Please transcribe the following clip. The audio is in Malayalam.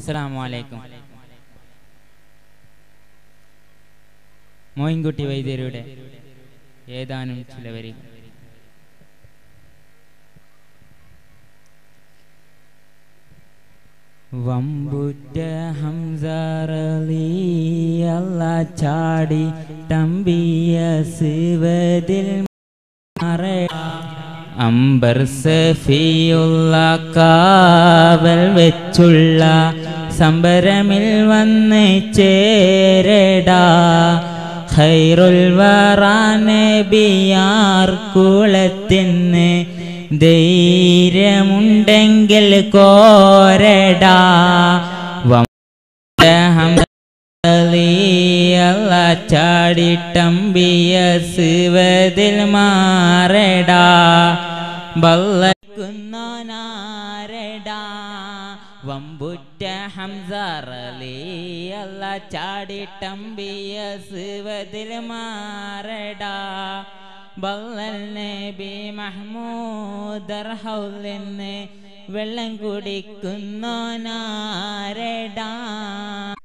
അസ്സലാമു അലൈക്കും മോയിൻകുട്ടി വൈദ്യരുടെ ഏതാനും ചില വരികൾ വമ്പുറ്റ ഹംസറലിയല്ല ചാടി തമ്പിയ ശിവതിൽ അംബർ സഫിയുള്ള കാവൽ വെച്ചുള്ള സംബരമിൽ വന്ന് ചേരടാ ഖൈറുൽ വറാനബിയാർ കുളത്തിന് ധൈര്യമുണ്ടെങ്കിൽ കോരടാ അല്ല ചാടിട്ടമ്പിയ ശിവതിൽ മാറടാ ബല്ലക്കുന്നോനാരടാ വമ്പുറ്റ ഹംസറലി അല്ല ചാടിട്ടമ്പിയ ശിവതിൽ മാറടാ ബല്ലൽ നബി മഹ്മൂദർ ഹൗലിന്ന് വെള്ളം കുടിക്കുന്നോനാരടാ